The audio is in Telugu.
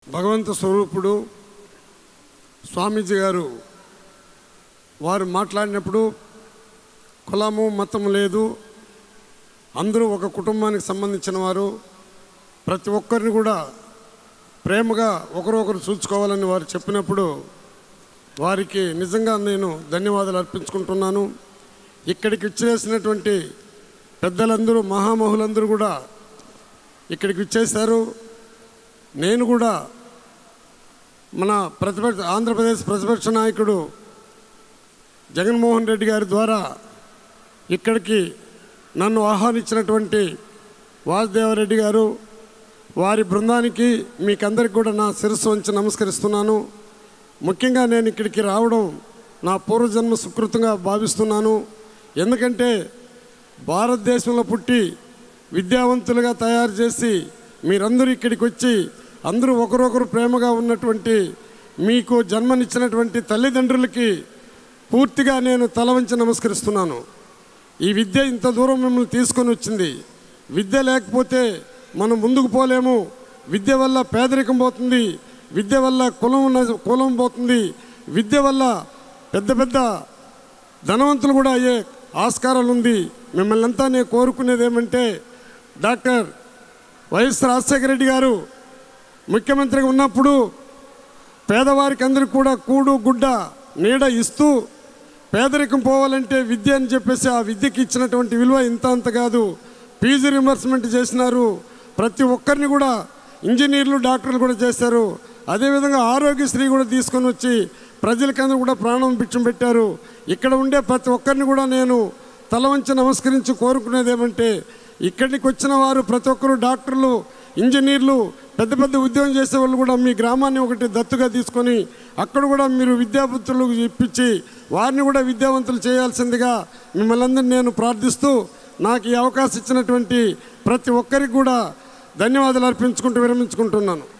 భగవంత స్వరూపుడు స్వామీజీ గారు వారు మాట్లాడినప్పుడు కులము మతము లేదు అందరూ ఒక కుటుంబానికి సంబంధించిన వారు ప్రతి ఒక్కరిని కూడా ప్రేమగా ఒకరొకరు చూసుకోవాలని వారు చెప్పినప్పుడు వారికి నిజంగా నేను ధన్యవాదాలు అర్పించుకుంటున్నాను ఇక్కడికి ఇచ్చేసినటువంటి పెద్దలందరూ మహామహులందరూ కూడా ఇక్కడికి ఇచ్చేశారు నేను కూడా మన ప్రతిపక్ష ఆంధ్రప్రదేశ్ ప్రతిపక్ష నాయకుడు జగన్మోహన్ రెడ్డి గారి ద్వారా ఇక్కడికి నన్ను ఆహ్వానించినటువంటి వాసుదేవరెడ్డి గారు వారి బృందానికి మీకందరికి కూడా నా శిరస్సు వంచి నమస్కరిస్తున్నాను ముఖ్యంగా నేను ఇక్కడికి రావడం నా పూర్వజన్మ సుకృతంగా భావిస్తున్నాను ఎందుకంటే భారతదేశంలో పుట్టి విద్యావంతులుగా తయారు చేసి మీరందరూ ఇక్కడికి వచ్చి అందరూ ఒకరొకరు ప్రేమగా ఉన్నటువంటి మీకు జన్మనిచ్చినటువంటి తల్లిదండ్రులకి పూర్తిగా నేను తల వంచి నమస్కరిస్తున్నాను ఈ విద్య ఇంత దూరం మిమ్మల్ని తీసుకొని వచ్చింది విద్య లేకపోతే మనం ముందుకు పోలేము విద్య వల్ల పేదరికం పోతుంది విద్య వల్ల కులం ఉన్న- కులం పోతుంది విద్య వల్ల పెద్ద పెద్ద ధనవంతులు కూడా అయ్యే ఆస్కారాలు ఉంది మిమ్మల్ని అంతా నేను కోరుకునేది ఏమంటే డాక్టర్ వైఎస్ రాజశేఖర రెడ్డి గారు ముఖ్యమంత్రిగా ఉన్నప్పుడు పేదవారికి అందరికీ కూడా కూడు గుడ్డ నీడ ఇస్తూ పేదరికం పోవాలంటే విద్య అని చెప్పేసి ఆ విద్యకి ఇచ్చినటువంటి విలువ ఇంత అంత కాదు ఫీజు రిమర్స్మెంట్ చేసినారు ప్రతి ఒక్కరిని కూడా ఇంజనీర్లు డాక్టర్లు కూడా చేశారు అదేవిధంగా ఆరోగ్యశ్రీ కూడా తీసుకొని వచ్చి ప్రజలకందరూ కూడా ప్రాణం పిచ్చం పెట్టారు ఇక్కడ ఉండే ప్రతి ఒక్కరిని కూడా నేను తల వంచి నమస్కరించి కోరుకునేది ఏమంటే ఇక్కడికి వచ్చిన వారు ప్రతి ఒక్కరు డాక్టర్లు ఇంజనీర్లు పెద్ద పెద్ద ఉద్యోగం చేసే వాళ్ళు కూడా మీ గ్రామాన్ని ఒకటి దత్తుగా తీసుకొని అక్కడ కూడా మీరు విద్యాబుద్ధులు ఇప్పించి వారిని కూడా విద్యావంతులు చేయాల్సిందిగా మిమ్మల్ని అందరినీ నేను ప్రార్థిస్తూ నాకు ఈ అవకాశం ఇచ్చినటువంటి ప్రతి ఒక్కరికి కూడా ధన్యవాదాలు అర్పించుకుంటూ విరమించుకుంటున్నాను